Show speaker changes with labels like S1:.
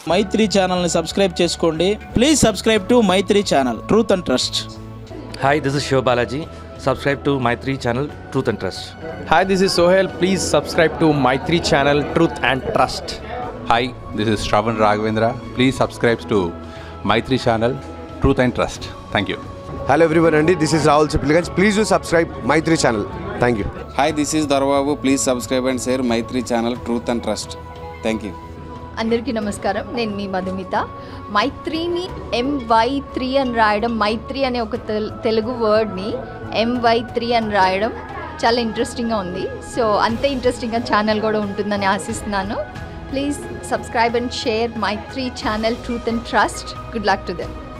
S1: మైత్రి ఛానల్ని సబ్స్క్రైబ్ చేసుకోండి please subscribe to Maitri channel truth and trust
S2: Hi, this is Shiv Balaji. Subscribe to my three channel Truth and Trust.
S3: Hi, this is Sohail. Please subscribe to my three channel Truth and Trust.
S4: Hi, this is Shravan Raghavendra. Please subscribe to Maitri channel, Truth and Trust. Thank you.
S5: Hello everyone అండి this is Rahul Sipligunj please do subscribe Maitri channel thank you
S6: hi this is Darbabu please subscribe and share Maitri channel truth and trust thank you
S7: అందరికీ నమస్కారం నేను మీ మధుమిత మైత్రిని MY three అని రాయడం మైత్రి అనే ఒక తెల్- తెలుగు వర్డ్ని ఎంవై త్రీ అని రాయడం చాలా ఇంట్రెస్టింగ్గా ఉంది సో అంతే ఇంట్రెస్టింగ్గా ఛానల్ కూడా ఉంటుందని ఆశిస్తున్నాను please subscribe and share Maitri channel truth and trust good luck to them